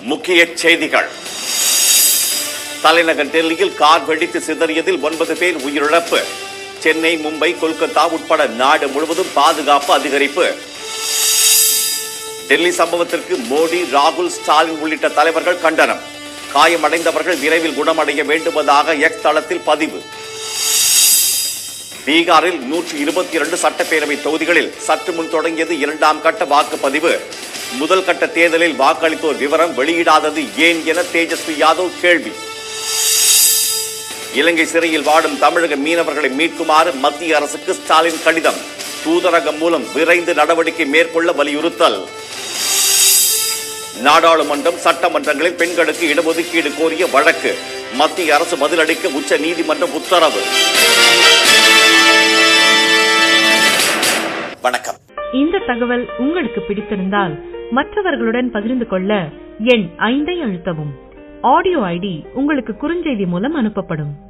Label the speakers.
Speaker 1: முக்கிய செய்திகள் தலைநகர் டெல்லியில் கார் வெடித்து சிதறியதில் ஒன்பது பேர் உயிரிழப்பு சென்னை மும்பை கொல்கத்தா உட்பட நாடு முழுவதும் பாதுகாப்பு அதிகரிப்பு டெல்லி சம்பவத்திற்கு மோடி ராகுல் ஸ்டாலின் உள்ளிட்ட தலைவர்கள் கண்டனம் காயமடைந்தவர்கள் விரைவில் குணமடைய வேண்டுவதாக எக்ஸ் தளத்தில் பதிவு பீகாரில் நூற்றி இருபத்தி இரண்டு சட்டப்பேரவை தொகுதிகளில் சற்று முன் தொடங்கியது இரண்டாம் கட்ட வாக்குப்பதிவு முதல் கட்ட தேர்தலில் வாக்களித்தோர் விவரம் வெளியிடாதது ஏன் என தேஜஸ்வி யாதவ் கேள்வி இலங்கை சிறையில் வாடும் தமிழக மீனவர்களை மீட்குமாறு மத்திய அரசுக்கு ஸ்டாலின் கடிதம் தூதரகம் மூலம் விரைந்து நடவடிக்கை மேற்கொள்ள வலியுறுத்தல் நாடாளுமன்றம் சட்டமன்றங்களில் பெண்களுக்கு இடஒதுக்கீடு கோரிய வழக்கு மத்திய அரசு பதிலளிக்க உச்ச நீதிமன்றம் உத்தரவு வணக்கம்
Speaker 2: இந்த தகவல் உங்களுக்கு பிடித்திருந்தால் மற்றவர்களுடன் பகிர்ந்து கொள்ள எண் ஐந்தை அழுத்தவும் ஆடியோ ஐடி உங்களுக்கு குறுஞ்செய்தி மூலம் அனுப்பப்படும்